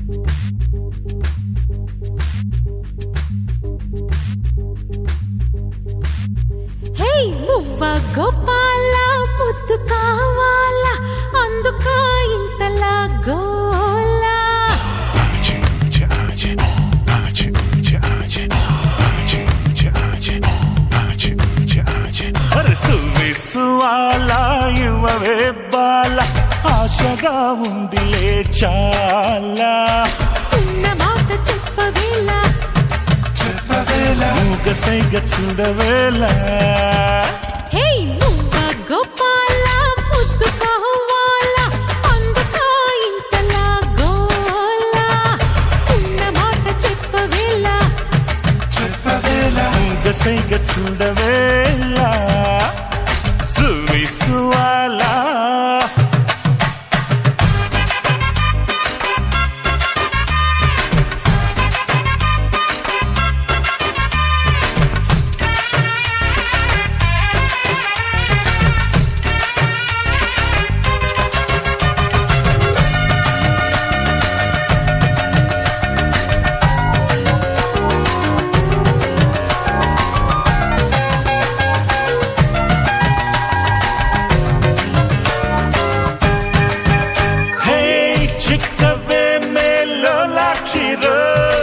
హే మువ్వ గోపాల ముద్దు కావాలా అందుక ఇంతలా గోలా సువాల యువవే బాల ఆశగా ఉందిలే చాలా ఉన్న మాట చెప్పవేలా మూగసైగ చూడవేలా హే మువ్వ గోపాల ముద్దు కావాలా అందుక ఇంతలా గోలా ఉన్న మాట చెప్పవేలా మూగసైగ చూడవేలా సువి సువాలా హే చిక్కవే మేలో లాక్షిరో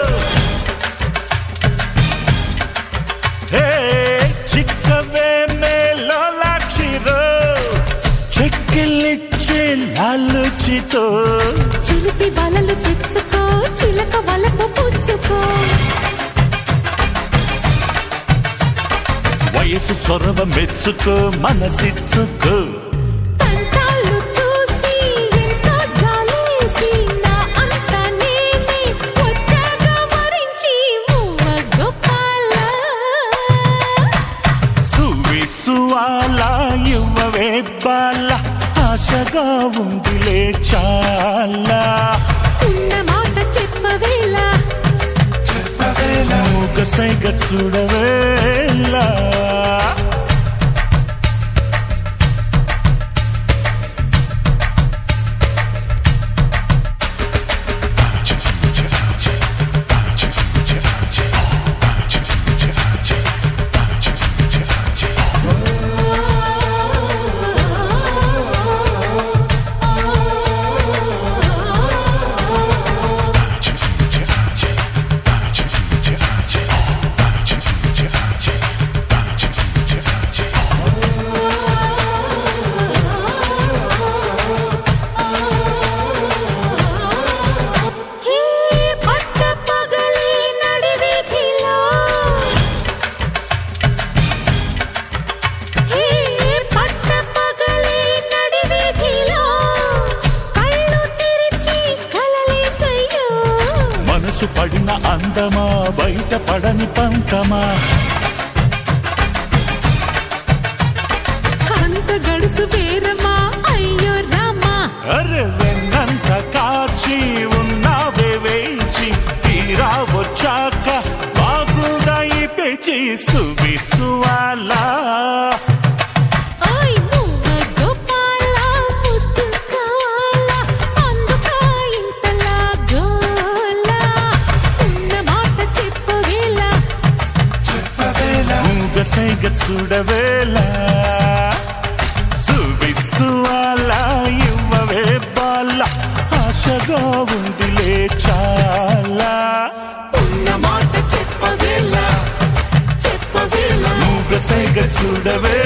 హే చిక్కవే మేలో లాక్షిరో చెక్కిలిచ్చే లాలుచితో చిలిపి వలలు తెచ్చుకో చిలక వలకు పుచ్చుకో వయసు చొరవ మెచ్చుకో మనసిచ్చుకో తంటాలు చూసి ఎంతో జాలేసి నా అంత నేనే వచ్చాగా వరించి మువ్వ గోపాల సువి సువాల యువవే బాల ఆశగా ఉందిలే చాలా ఉన్న మాట చెప్పవేలా మూగసైగ చూడవేలా హే పట్ట పగలే నడివీధిలో హే పట్ట పగలే నడివీధిలో కళ్ళు తెరిచి కలలేకయ్యో మనసు పడిన అందమా బయట పడని పంతమా అంత గడుసు వేరమా అయ్యో రామా అరే వెన్నంత కాచి ఉన్నావే వేచి తీరా వచ్చాక బాగుగా ఈ పేచి సువి సువాలా ఓయ్ మువ్వ గోపాల ముద్దు కావాలా అందుక ఇంతలా గోలా ఉన్న మాట చెప్పవేలా మూగసైగ చూడవేలా సువి సువాలా ఇవ్వవే బాల ఆశగా ఉందిలే చాలా ఉన్న మాట చెప్పవేలా చెప్పవేలా మూగసైగ చూడవే